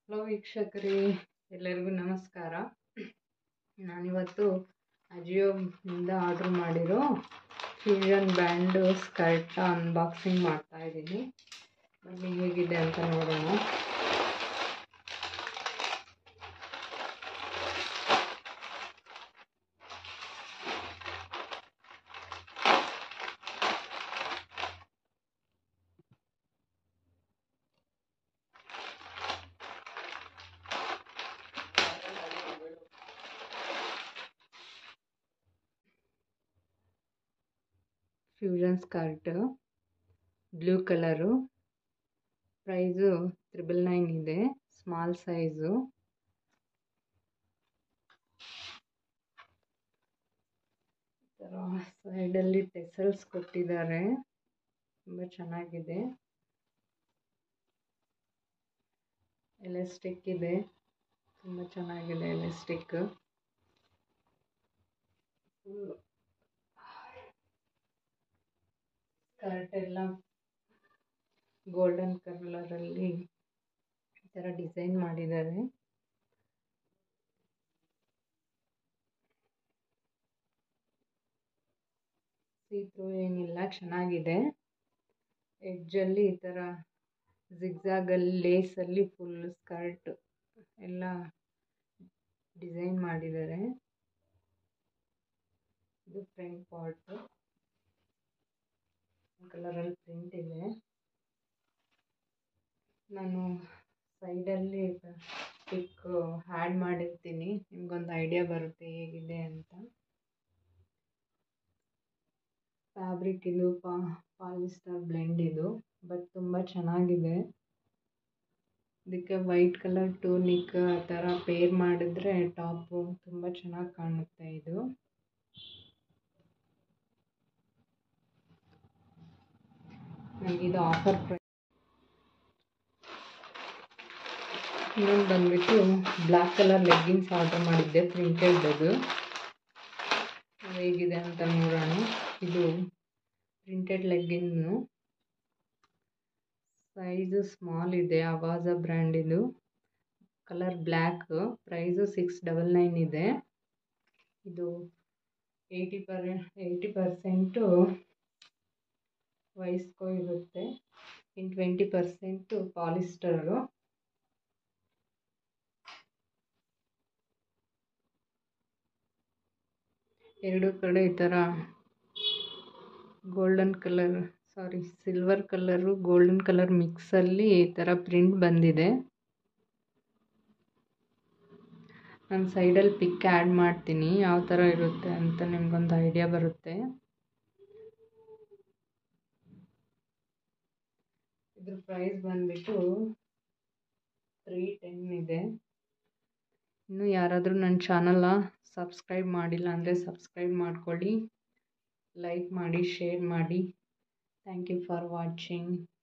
hello ವೀಕ್ಷಕರೇ ಎಲ್ಲರಿಗೂ ನಮಸ್ಕಾರ ನಾನಿವತ್ತು ಅಜಿಯೋನಿಂದ ಆರ್ಡ್ರ್ ಮಾಡಿರೋ ಫ್ಯೂಷನ್ ಬ್ಯಾಂಡು ಸ್ಕರ್ಟ್ನ ಅನ್ಬಾಕ್ಸಿಂಗ್ ಮಾಡ್ತಾ ಇದ್ದೀನಿ ಬನ್ನಿ ಹೇಗಿದೆ ಅಂತ ನೋಡೋಣ fusion skirt blue colour price triple nine ಇದೆ ಸ್ಮಾಲ್ ಸೈಜು ಈ ಥರ ಸೈಡಲ್ಲಿ ಟೆಸಲ್ಸ್ ಕೊಟ್ಟಿದ್ದಾರೆ ತುಂಬ ಚೆನ್ನಾಗಿದೆ ಎಲಾಸ್ಟಿಕ್ ಇದೆ ತುಂಬ ಚೆನ್ನಾಗಿದೆ ಎಲಾಸ್ಟಿಕ್ ಫುಲ್ ಸ್ಕರ್ಟ್ ಎಲ್ಲ ಗೋಲ್ಡನ್ ಕಲರಲ್ಲಿ ಈ ಥರ ಡಿಸೈನ್ ಮಾಡಿದ್ದಾರೆ ಸೀತ್ರು ಏನಿಲ್ಲ ಚೆನ್ನಾಗಿದೆ ಎಡ್ಜಲ್ಲಿ ಈ ಥರ ಜಿಗ್ಜಾಗಲ್ಲಿ ಲೇಸಲ್ಲಿ ಫುಲ್ ಸ್ಕರ್ಟ್ ಎಲ್ಲ ಡಿಸೈನ್ ಮಾಡಿದ್ದಾರೆ ಇದು ಫ್ರಂಟ್ ಪಾರ್ಟು ಕಲರಲ್ಲಿ ಪ್ರಿಂಟ್ ಇದೆ ನಾನು ಸೈಡಲ್ಲಿ ಪಿಕ್ ಹ್ಯಾಡ್ ಮಾಡಿರ್ತೀನಿ ನಿಮ್ಗೊಂದು ಐಡಿಯಾ ಬರುತ್ತೆ ಹೇಗಿದೆ ಅಂತ ಫ್ಯಾಬ್ರಿಕ್ ಇದು ಪಾಲಿಸ್ಟರ್ ಬ್ಲೆಂಡ್ ಇದು ಬಟ್ ತುಂಬ ಚೆನ್ನಾಗಿದೆ ಇದಕ್ಕೆ ವೈಟ್ ಕಲರ್ ಟೂನಿಕ್ ಆ ಥರ ಪೇರ್ ಮಾಡಿದ್ರೆ ಟಾಪು ತುಂಬ ಚೆನ್ನಾಗಿ ಕಾಣುತ್ತೆ ಇದು ನನಗಿದು ಆಫರ್ ಪ್ರೈಸ್ ಇನ್ನೊಂದು ಬಂದುಬಿಟ್ಟು ಬ್ಲ್ಯಾಕ್ ಕಲರ್ ಲೆಗ್ಗಿನ್ಸ್ ಆರ್ಡರ್ ಮಾಡಿದ್ದೆ ಪ್ರಿಂಟೆಡ್ ಅದು ಹೇಗಿದೆ ಅಂತ ನೋಡೋಣ ಇದು ಪ್ರಿಂಟೆಡ್ ಲೆಗ್ಗಿನ್ನು ಸೈಜು ಸ್ಮಾಲ್ ಇದೆ ಅವಾಜ ಬ್ರ್ಯಾಂಡ್ ಇದು colour black price six double nine ಇದೆ ಇದು eighty per eighty percent viscose ಇರುತ್ತೆ ಇನ್ನು ಟ್ವೆಂಟಿ ಪರ್ಸೆಂಟು ಪಾಲಿಸ್ಟರು ಎರಡು ಕಡೆ ಈ ಥರ golden colour sorry silver colour golden colour ಮಿಕ್ಸಲ್ಲಿ ಈ ಥರ ಪ್ರಿಂಟ್ ಬಂದಿದೆ ನಾನು ಸೈಡಲ್ಲಿ ಪಿಕ್ ಆ್ಯಡ್ ಮಾಡ್ತೀನಿ ಯಾವ ಥರ ಇರುತ್ತೆ ಅಂತ ನಿಮ್ಗೊಂದು ಐಡಿಯಾ ಬರುತ್ತೆ ಇದ್ರ ಪ್ರೈಸ್ ಬಂದುಬಿಟ್ಟು ತ್ರೀ ಟೆನ್ ಇದೆ ಇನ್ನು ಯಾರಾದರೂ ನನ್ನ ಚಾನಲ್ನ ಸಬ್ಸ್ಕ್ರೈಬ್ ಮಾಡಿಲ್ಲ ಅಂದರೆ ಸಬ್ಸ್ಕ್ರೈಬ್ ಮಾಡ್ಕೊಳ್ಳಿ ಲೈಕ್ ಮಾಡಿ ಶೇರ್ ಮಾಡಿ ಥ್ಯಾಂಕ್ ಯು ಫಾರ್ ವಾಚಿಂಗ್